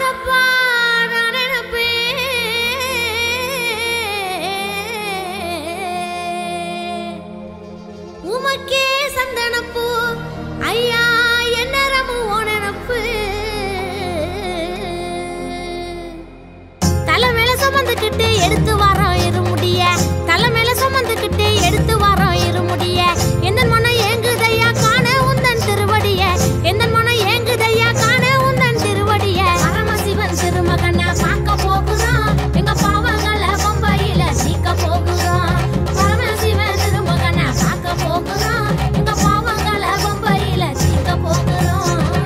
அப்பா நான் நினைப்பேன் உமக்கே சந்தனப்பூ ஐயா என்ன ரமு நினப்பு தலை மேல சுமந்துக்கிட்டு எடுத்து வரோம் இருமுடிய தலை மேல சுமந்துக்கிட்டு எடுத்து வரோம் இருமுடிய எந்த மனம் ஏங்குதையா காண உந்தன் திருவடிய எந்த மனம் ஏங்குதையா காண உந்தன் திருவடிய பரமசிவன் திருமகனை பார்க்க போகுறோம் எங்க பாவங்களை பம்பையில சீக்க போகுறோம் பரமசிவன் திருமகனை பார்க்க போகுறோம் எங்க பாவங்களை பம்பையில சீக்க போகுறோம்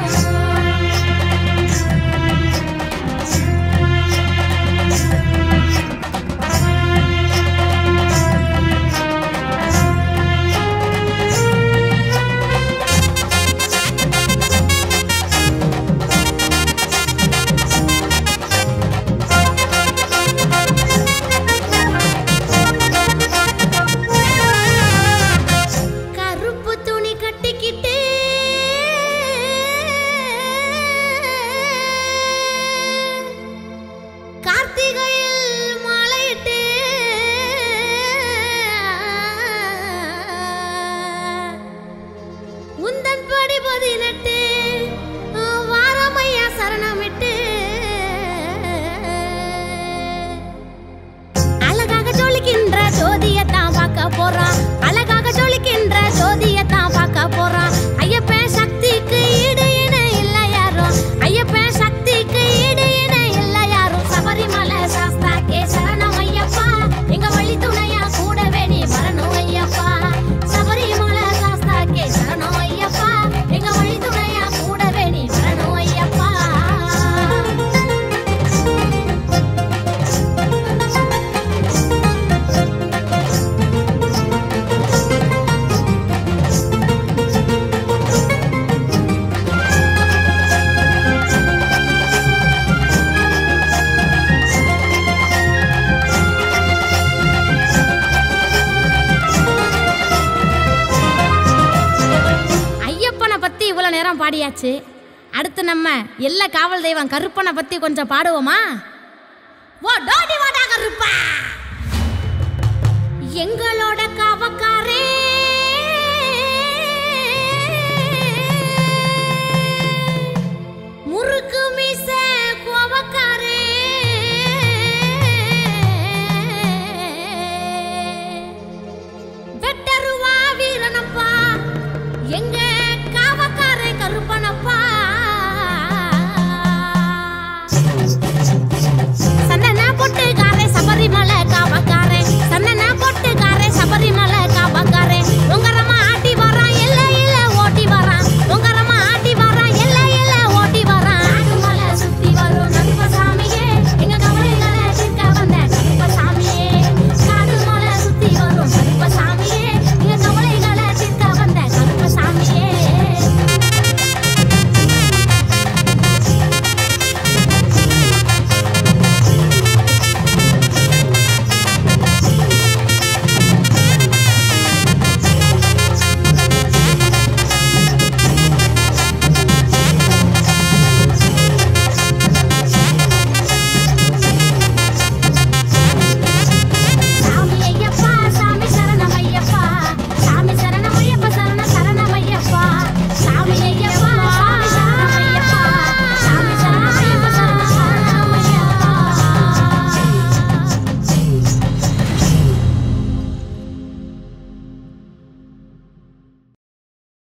கருப்பு துணி கட்டிக்கிட்டு கார்த்திகையில் மாலையிட்டு உந்தன் படி பதினெட்டு வாரமையா சரணமிட்டு அழகாக ஜொலிக்கின்ற ஜோதியத்தான் பார்க்க போறான் அழகாக ஜொலிக்கின்ற ஜோதியத்தான் பார்க்க போறான் ஐயப்பன் சக்திக்கு ஈடு இணை இல்ல யாரும் ஐயப்பன் சக்திக்கு ஈடு இணை இல்ல யாரும் சபரிமலை சாஸ்தாக்கே சரணம் ஐயப்பா எங்க வழி துணையா கூடவே நீ வரணும் ஐயப்பா சபரிமலை சாஸ்தாக்கே சரணம் ஐயப்பா எங்க வழி துணையா கூடவே நீ வரணும் ஐயப்பா ஐயப்பனை பத்தி இவ்வளவு நேரம் பாடியாச்சு அடுத்து நம்ம எல்லா காவல் தெய்வம் கருப்பனை பத்தி கொஞ்சம் பாடுவோமா ஓ டோடி வாடா கருப்பா எங்களோட காவக்காரே